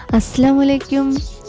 അസ്സാമലൈക്കും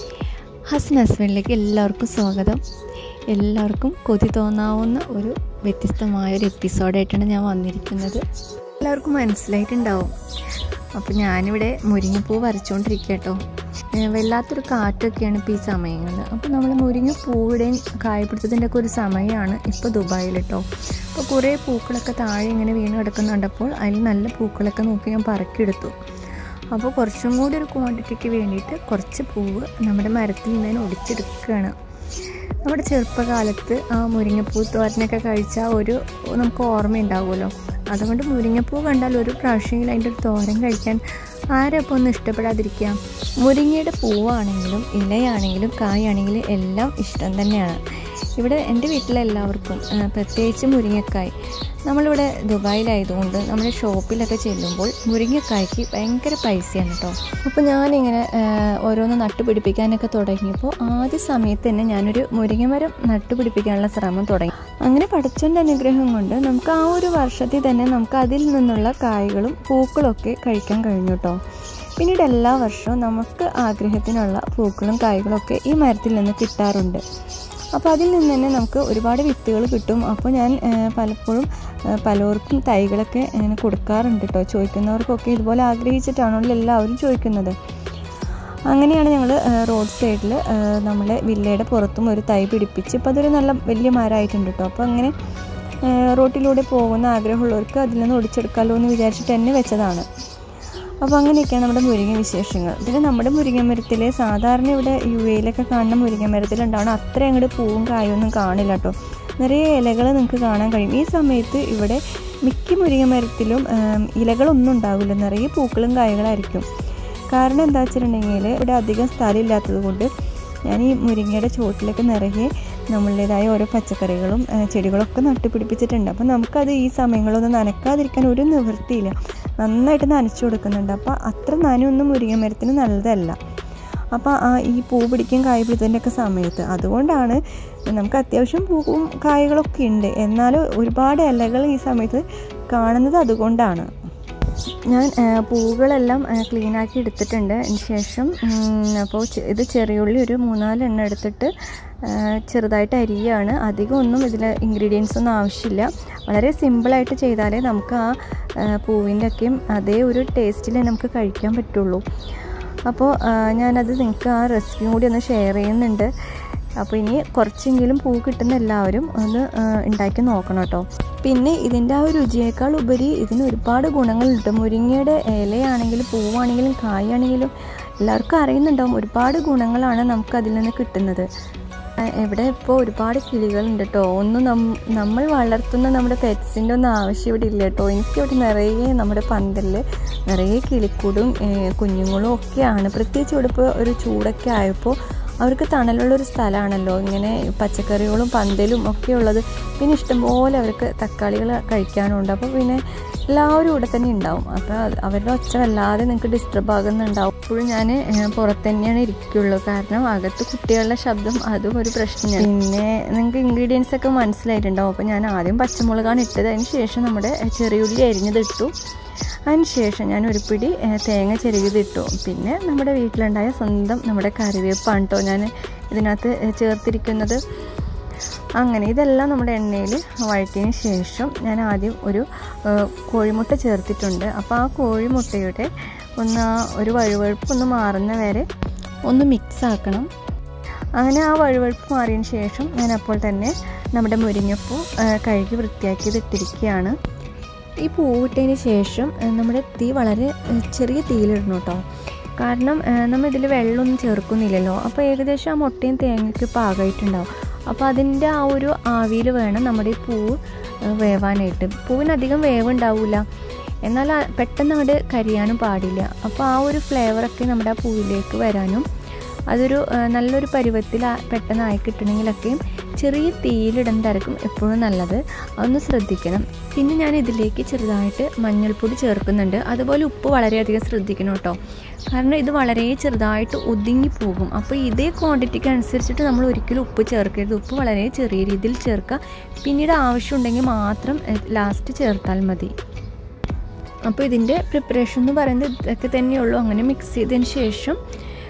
ഹസൻ ഹസ്ബൻഡിലേക്ക് എല്ലാവർക്കും സ്വാഗതം എല്ലാവർക്കും കൊതി തോന്നാവുന്ന ഒരു വ്യത്യസ്തമായ ഒരു എപ്പിസോഡായിട്ടാണ് ഞാൻ വന്നിരിക്കുന്നത് എല്ലാവർക്കും മനസ്സിലായിട്ടുണ്ടാവും അപ്പോൾ ഞാനിവിടെ മുരിങ്ങപ്പൂ വരച്ചുകൊണ്ടിരിക്കുക കേട്ടോ ഏഹ് വല്ലാത്തൊരു കാറ്റൊക്കെയാണ് ഇപ്പോൾ ഈ സമയങ്ങളിൽ അപ്പോൾ നമ്മൾ മുരിങ്ങപ്പൂവിടെയും കായപിടുത്തത്തിൻ്റെ ഒക്കെ ഒരു സമയമാണ് ഇപ്പോൾ ദുബായിൽ കേട്ടോ അപ്പോൾ കുറേ പൂക്കളൊക്കെ താഴെ ഇങ്ങനെ വീണ് കിടക്കുന്നുണ്ടപ്പോൾ അതിൽ നല്ല പൂക്കളൊക്കെ നോക്കി ഞാൻ പറക്കിയെടുത്തു അപ്പോൾ കുറച്ചും കൂടി ഒരു ക്വാണ്ടിറ്റിക്ക് വേണ്ടിയിട്ട് കുറച്ച് പൂവ് നമ്മുടെ മരത്തിൽ നിന്ന് തന്നെ ഒടിച്ചെടുക്കുകയാണ് നമ്മുടെ ചെറുപ്പകാലത്ത് ആ മുരിങ്ങപ്പൂ തോരനൊക്കെ കഴിച്ചാൽ ഒരു നമുക്ക് ഓർമ്മയുണ്ടാവുമല്ലോ അതുകൊണ്ട് മുരിങ്ങപ്പൂ കണ്ടാൽ ഒരു പ്രാവശ്യമെങ്കിലും അതിൻ്റെ ഒരു തോരൻ കഴിക്കാൻ ആരപ്പോൾ ഒന്ന് ഇഷ്ടപ്പെടാതിരിക്കുക മുരിങ്ങയുടെ പൂവാണെങ്കിലും ഇലയാണെങ്കിലും കായാണെങ്കിലും എല്ലാം ഇഷ്ടം തന്നെയാണ് ഇവിടെ എൻ്റെ വീട്ടിലെല്ലാവർക്കും ആ, പ്രത്യേകിച്ച് മുരിങ്ങക്കായ് നമ്മളിവിടെ ദുബായിലായതുകൊണ്ട് നമ്മുടെ ഷോപ്പിലൊക്കെ ചെല്ലുമ്പോൾ മുരിങ്ങക്കായ്ക്ക് ഭയങ്കര പൈസയാണ് കേട്ടോ അപ്പോൾ ഞാനിങ്ങനെ ആ, ഓരോന്ന് നട്ടുപിടിപ്പിക്കാനൊക്കെ തുടങ്ങിയപ്പോൾ ആദ്യ സമയത്ത് തന്നെ ഞാനൊരു മുരിങ്ങമരം നട്ടുപിടിപ്പിക്കാനുള്ള ശ്രമം തുടങ്ങി അങ്ങനെ പഠിച്ചതിൻ്റെ അനുഗ്രഹം കൊണ്ട് നമുക്ക് ആ ഒരു വർഷത്തിൽ തന്നെ നമുക്ക് അതിൽ നിന്നുള്ള കായ്കളും പൂക്കളും ഒക്കെ കഴിക്കാൻ കഴിഞ്ഞു കേട്ടോ പിന്നീട് എല്ലാ വർഷവും നമുക്ക് ആഗ്രഹത്തിനുള്ള പൂക്കളും കായ്കളും ഒക്കെ ഈ മരത്തിൽ നിന്ന് കിട്ടാറുണ്ട് അപ്പോൾ അതിൽ നിന്ന് തന്നെ നമുക്ക് ഒരുപാട് വിത്തുകൾ കിട്ടും അപ്പോൾ ഞാൻ ആ, പലപ്പോഴും ആ, പലർക്കും തൈകളൊക്കെ ഇങ്ങനെ കൊടുക്കാറുണ്ട് കേട്ടോ ചോദിക്കുന്നവർക്കൊക്കെ ഇതുപോലെ ആഗ്രഹിച്ചിട്ടാണല്ലോ എല്ലാവരും ചോദിക്കുന്നത് അങ്ങനെയാണ് ഞങ്ങൾ റോഡ് സൈഡിൽ നമ്മളെ വില്ലയുടെ പുറത്തും ഒരു തൈ പിടിപ്പിച്ച് ഇപ്പോൾ അതൊരു നല്ല വലിയ മരമായിട്ടുണ്ട് കേട്ടോ അപ്പോൾ അങ്ങനെ ആ, റോട്ടിലൂടെ പോകുന്ന ആഗ്രഹമുള്ളവർക്ക് അതിൽ നിന്ന് ഒടിച്ചെടുക്കാമല്ലോ എന്ന് വിചാരിച്ചിട്ട് തന്നെ വെച്ചതാണ് അപ്പോൾ അങ്ങനെയൊക്കെയാണ് നമ്മുടെ മുരിങ്ങ വിശേഷങ്ങൾ പിന്നെ നമ്മുടെ മുരിങ്ങ മരത്തിൽ സാധാരണ ഇവിടെ യു എയിലൊക്കെ കാണുന്ന മുരിങ്ങ മരത്തിലുണ്ടാവണം അത്ര അങ്ങോട്ട് പൂവും കായൊന്നും കാണില്ല കേട്ടോ നിറയെ ഇലകൾ നിങ്ങൾക്ക് കാണാൻ കഴിയും ഈ സമയത്ത് ഇവിടെ മിക്ക മുരിങ്ങ മരത്തിലും ആം, ഇലകളൊന്നും ഉണ്ടാവില്ല നിറയെ പൂക്കളും കായകളായിരിക്കും കാരണം എന്താ വെച്ചിട്ടുണ്ടെങ്കിൽ ഇവിടെ അധികം സ്ഥലമില്ലാത്തത് കൊണ്ട് ഞാൻ ഈ മുരിങ്ങയുടെ ചുവട്ടിലൊക്കെ നിറയെ നമ്മളുടേതായ ഓരോ പച്ചക്കറികളും ആ, ചെടികളൊക്കെ നട്ടുപിടിപ്പിച്ചിട്ടുണ്ട് അപ്പോൾ നമുക്കത് ഈ സമയങ്ങളൊന്നും നനക്കാതിരിക്കാൻ ഒരു നിവൃത്തിയില്ല നന്നായിട്ട് നനച്ചു കൊടുക്കുന്നുണ്ട് അപ്പോൾ അത്ര നനയൊന്നും മുരിങ്ങ മരത്തിന് നല്ലതല്ല അപ്പോൾ ആ ഈ പൂ പിടിക്കും കായ് പിടിത്തതിൻ്റെ ഒക്കെ സമയത്ത് അതുകൊണ്ടാണ് നമുക്ക് അത്യാവശ്യം പൂവും കായകളൊക്കെ ഉണ്ട് എന്നാലും ഒരുപാട് ഇലകൾ ഈ സമയത്ത് കാണുന്നത് അതുകൊണ്ടാണ് ഞാൻ ആ, പൂവുകളെല്ലാം ക്ലീനാക്കി എടുത്തിട്ടുണ്ട് അതിന് ശേഷം ഉം, അപ്പോൾ ചെ- ഇത് ചെറിയുള്ളി ഒരു മൂന്നാല് എണ്ണം എടുത്തിട്ട് ആ, ചെറുതായിട്ട് അരിയാണ് അധികം ഒന്നും ഇതിൽ ഇൻഗ്രീഡിയൻസ് ഒന്നും ആവശ്യമില്ല വളരെ സിമ്പിളായിട്ട് ചെയ്താലേ നമുക്ക് ആ ആ, പൂവിൻ്റെ ഒക്കെയും അതേ ഒരു ടേസ്റ്റിൽ നമുക്ക് കഴിക്കാൻ പറ്റുള്ളൂ അപ്പോൾ ആ, ഞാനത് നിങ്ങൾക്ക് ആ റെസിപ്പിയും കൂടി ഒന്ന് ഷെയർ ചെയ്യുന്നുണ്ട് അപ്പോൾ ഇനി കുറച്ചെങ്കിലും പൂ കിട്ടുന്ന എല്ലാവരും ഒന്ന് ആ, ഉണ്ടാക്കി നോക്കണം കേട്ടോ പിന്നെ ഇതിൻ്റെ ആ ഒരു രുചിയേക്കാൾ ഉപരി ഇതിന് ഒരുപാട് ഗുണങ്ങളുണ്ട് മുരിങ്ങയുടെ ഇലയാണെങ്കിലും പൂവാണെങ്കിലും കായാണെങ്കിലും എല്ലാവർക്കും അറിയുന്നുണ്ടാവും ഒരുപാട് ഗുണങ്ങളാണ് നമുക്ക് അതിൽ നിന്ന് കിട്ടുന്നത് ആ, ഇവിടെ ഇപ്പോൾ ഒരുപാട് കിളികളുണ്ട് കേട്ടോ ഒന്നും നം നമ്മൾ വളർത്തുന്ന നമ്മുടെ പെറ്റ്സിൻ്റെ ഒന്നും ആവശ്യം ഇവിടെ ഇല്ല കേട്ടോ എനിക്കിവിടെ നിറയെ നമ്മുടെ പന്തലിൽ നിറയെ കിളിക്കൂടും ഏ, കുഞ്ഞുങ്ങളും ഒക്കെയാണ് പ്രത്യേകിച്ച് ഇവിടെ ഇപ്പോൾ ഒരു ചൂടൊക്കെ ആയപ്പോൾ അവർക്ക് തണലുള്ള ഒരു സ്ഥലമാണല്ലോ ഇങ്ങനെ പച്ചക്കറികളും പന്തലും ഒക്കെ ഉള്ളത് പിന്നെ ഇഷ്ടംപോലെ അവർക്ക് തക്കാളികൾ കഴിക്കാനുണ്ട് അപ്പോൾ പിന്നെ എല്ലാവരും ഇവിടെ തന്നെ ഉണ്ടാവും അപ്പോൾ അത് അവരുടെ ഒച്ച വല്ലാതെ നിങ്ങൾക്ക് ഡിസ്റ്റർബ് ആകുന്നുണ്ടാവും ഇപ്പോഴും ഞാൻ പുറത്ത് തന്നെയാണ് ഇരിക്കുള്ളൂ കാരണം അകത്ത് കുട്ടികളുടെ ശബ്ദം അതും ഒരു പ്രശ്നമാണ് പിന്നെ നിങ്ങൾക്ക് ഇൻഗ്രീഡിയൻസ് ഒക്കെ മനസ്സിലായിട്ടുണ്ടാവും അപ്പോൾ ഞാൻ ആദ്യം പച്ചമുളകാണ് ഇട്ടത് അതിന് ശേഷം നമ്മുടെ ചെറിയുള്ളി അരിഞ്ഞത് ഇട്ടു അതിന് ശേഷം ഞാൻ ഒരു പിടി ഏ, തേങ്ങ ചെരുകിതിട്ടു പിന്നെ നമ്മുടെ വീട്ടിലുണ്ടായ സ്വന്തം നമ്മുടെ കറിവേപ്പാണ് കേട്ടോ ഞാൻ ഇതിനകത്ത് ഏ, ചേർത്തിരിക്കുന്നത് അങ്ങനെ ഇതെല്ലാം നമ്മുടെ എണ്ണയിൽ വഴറ്റിയതിന് ശേഷം ഞാൻ ആദ്യം ഒരു ഏ, കോഴിമുട്ട ചേർത്തിട്ടുണ്ട് അപ്പോൾ ആ കോഴിമുട്ടയുടെ ഒന്ന് ആ ഒരു വഴുവഴുപ്പ് ഒന്ന് മാറുന്ന വരെ ഒന്ന് മിക്സ് ആക്കണം അങ്ങനെ ആ വഴുവഴുപ്പ് മാറിയതിന് ശേഷം ഞാൻ അപ്പോൾ തന്നെ നമ്മുടെ മുരിങ്ങപ്പൂ ഏ, കഴുകി വൃത്തിയാക്കിയത് ഇട്ടിരിക്കുകയാണ് ഈ പൂവിട്ടതിന് ശേഷം ഏഹ്, നമ്മുടെ തീ വളരെ ഏഹ്, ചെറിയ തീയിലിടണം കേട്ടോ കാരണം ഏഹ്, നമ്മൾ ഇതിൽ വെള്ളമൊന്നും ചേർക്കുന്നില്ലല്ലോ അപ്പോൾ ഏകദേശം ആ മുട്ടയും തേങ്ങയ്ക്ക് പാകമായിട്ടുണ്ടാവും അപ്പോൾ അതിൻ്റെ ആ ഒരു ആവിയിൽ വേണം നമ്മുടെ ഈ പൂവ് ഏഹ്, വേവാനായിട്ട് പൂവിന് അധികം വേവ് ഉണ്ടാവില്ല എന്നാൽ ആ പെട്ടെന്ന് അങ്ങോട്ട് കരിയാനും പാടില്ല അപ്പോൾ ആ ഒരു ഫ്ലേവറൊക്കെ നമ്മുടെ ആ പൂവിലേക്ക് വരാനും അതൊരു ആ, നല്ലൊരു പരുവത്തിൽ ആ- പെട്ടെന്ന് ആയി കിട്ടണമെങ്കിലൊക്കെ ചെറിയ തീയിലിടുന്നതായിരിക്കും എപ്പോഴും നല്ലത് അതൊന്ന് ശ്രദ്ധിക്കണം പിന്നെ ഞാൻ ഇതിലേക്ക് ചെറുതായിട്ട് മഞ്ഞൾപ്പൊടി ചേർക്കുന്നുണ്ട് അതുപോലെ ഉപ്പ് വളരെയധികം ശ്രദ്ധിക്കണം കേട്ടോ കാരണം ഇത് വളരെ ചെറുതായിട്ട് ഒതുങ്ങി പോകും അപ്പോൾ ഇതേ ക്വാണ്ടിറ്റിക്ക് അനുസരിച്ചിട്ട് നമ്മൾ ഒരിക്കലും ഉപ്പ് ചേർക്കരുത് ഉപ്പ് വളരെ ചെറിയ രീതിയിൽ ചേർക്കുക പിന്നീട് ആവശ്യമുണ്ടെങ്കിൽ മാത്രം ലാസ്റ്റ് ചേർത്താൽ മതി അപ്പോൾ ഇതിൻ്റെ പ്രിപ്പറേഷൻ എന്ന് പറയുന്നത് ഇതൊക്കെ തന്നെയുള്ളൂ അങ്ങനെ മിക്സ് ചെയ്തതിന് ശേഷം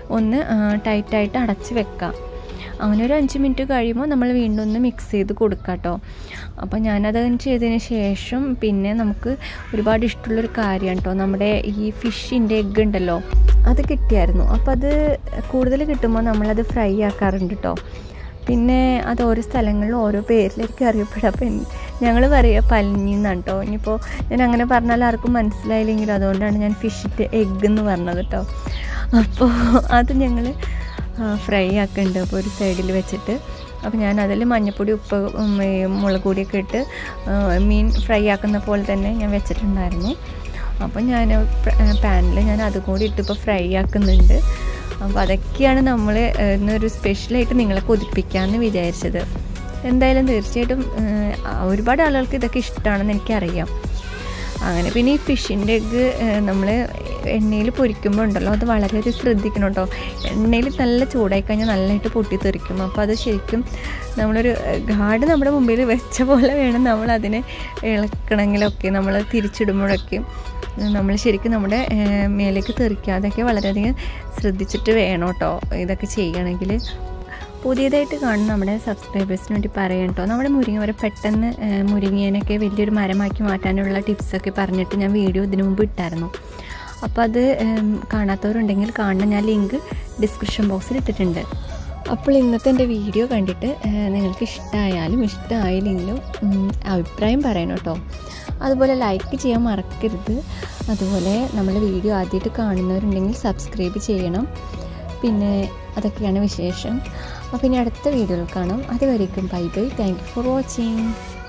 ഒന്ന് ടൈറ്റായിട്ട് അടച്ച് വെക്കാം അങ്ങനെ ഒരു അഞ്ച് മിനിറ്റ് കഴിയുമ്പോൾ നമ്മൾ വീണ്ടും ഒന്ന് മിക്സ് ചെയ്ത് കൊടുക്കാം കേട്ടോ അപ്പോൾ ഞാനത് ചെയ്തതിന് ശേഷം പിന്നെ നമുക്ക് ഒരുപാട് ഇഷ്ടമുള്ളൊരു കാര്യമാണ് കേട്ടോ നമ്മുടെ ഈ ഫിഷിൻ്റെ എഗ്ഗ് ഉണ്ടല്ലോ അത് കിട്ടിയായിരുന്നു അപ്പോൾ അത് കൂടുതൽ കിട്ടുമ്പോൾ നമ്മളത് ഫ്രൈ ആക്കാറുണ്ട് കേട്ടോ പിന്നെ അത് ഓരോ സ്ഥലങ്ങളിലും ഓരോ പേരിലേക്ക് അറിയപ്പെടും അപ്പം ഞങ്ങൾ പറയുക പലിഞ്ഞിന്നാണ് കേട്ടോ ഇനിയിപ്പോൾ ഞാൻ അങ്ങനെ പറഞ്ഞാൽ ആർക്കും മനസ്സിലായില്ലെങ്കിലും അതുകൊണ്ടാണ് ഞാൻ ഫിഷിൻ്റെ എഗ്ഗ് എന്ന് പറഞ്ഞത് കേട്ടോ അപ്പോൾ അത് ഞങ്ങൾ ഫ്രൈ ആക്കുന്നുണ്ട് അപ്പോൾ ഒരു സൈഡിൽ വെച്ചിട്ട് അപ്പോൾ ഞാൻ അതിൽ മഞ്ഞൾപ്പൊടി ഉപ്പ് ഉം, ഈ മുളക് പൊടിയൊക്കെ ഇട്ട് ആ, മീൻ ഫ്രൈ ആക്കുന്ന പോലെ തന്നെ ഞാൻ വെച്ചിട്ടുണ്ടായിരുന്നു അപ്പോൾ ഞാൻ പാനിൽ ഞാൻ അതും കൂടി ഇട്ട് ഇപ്പോൾ ഫ്രൈ ആക്കുന്നുണ്ട് അപ്പോൾ അതൊക്കെയാണ് നമ്മൾ ഇന്നൊരു സ്പെഷ്യലായിട്ട് നിങ്ങളെ കൊതിപ്പിക്കാമെന്ന് വിചാരിച്ചത് എന്തായാലും തീർച്ചയായിട്ടും ആ, ഒരുപാട് ആളുകൾക്ക് ഇതൊക്കെ ഇഷ്ടമാണെന്ന് എനിക്കറിയാം അങ്ങനെ പിന്നെ ഈ ഫിഷിൻ്റെ എഗ്ഗ് നമ്മൾ എണ്ണയിൽ പൊരിക്കുമ്പോൾ ഉണ്ടല്ലോ അത് വളരെ ഒരു ശ്രദ്ധിക്കണം കേട്ടോ എണ്ണയിൽ നല്ല ചൂടായി കഴിഞ്ഞാൽ നല്ലതായിട്ട് പൊട്ടിത്തെറിക്കും അപ്പോൾ അത് ശരിക്കും നമ്മളൊരു ഗാഡ് നമ്മുടെ മുമ്പിൽ വെച്ച പോലെ വേണം നമ്മൾ അതിനെ ഇളക്കണമെങ്കിലൊക്കെ നമ്മൾ തിരിച്ചിടുമ്പോഴൊക്കെ നമ്മൾ ശരിക്കും നമ്മുടെ ഏഹ്, മേലേക്ക് തെറിക്കാതെയൊക്കെ വളരെയധികം ശ്രദ്ധിച്ചിട്ട് വേണം കേട്ടോ ഇതൊക്കെ ചെയ്യണമെങ്കിൽ പുതിയതായിട്ട് കാണുന്ന നമ്മുടെ സബ്സ്ക്രൈബേഴ്സിന് വേണ്ടി പറയാം കേട്ടോ നമ്മുടെ മുരിങ്ങ വരെ പെട്ടെന്ന് ഏഹ്, മുരിങ്ങേനൊക്കെ വലിയൊരു മരമാക്കി മാറ്റാനുള്ള ടിപ്സൊക്കെ പറഞ്ഞിട്ട് ഞാൻ വീഡിയോ ഇതിനു മുമ്പ് ഇട്ടായിരുന്നു അപ്പോൾ അത് ഏം, കാണാത്തവരുണ്ടെങ്കിൽ കാണണം ഞാൻ ലിങ്ക് ഡിസ്ക്രിപ്ഷൻ ബോക്സിൽ ഇട്ടിട്ടുണ്ട് അപ്പോൾ ഇന്നത്തെ എൻ്റെ വീഡിയോ കണ്ടിട്ട് ഏഹ്, നിങ്ങൾക്ക് ഇഷ്ടമായാലും ഇഷ്ടമായില്ലെങ്കിലും ഉം, അഭിപ്രായം പറയണം കേട്ടോ അതുപോലെ ലൈക്ക് ചെയ്യാൻ മറക്കരുത് അതുപോലെ നമ്മുടെ വീഡിയോ ആദ്യമായിട്ട് കാണുന്നവരുണ്ടെങ്കിൽ സബ്സ്ക്രൈബ് ചെയ്യണം പിന്നെ അതൊക്കെയാണ് വിശേഷം അപ്പോൾ ഇനി അടുത്ത വീഡിയോയിൽ കാണാം അതുവരേക്കും bye bye thank you for watching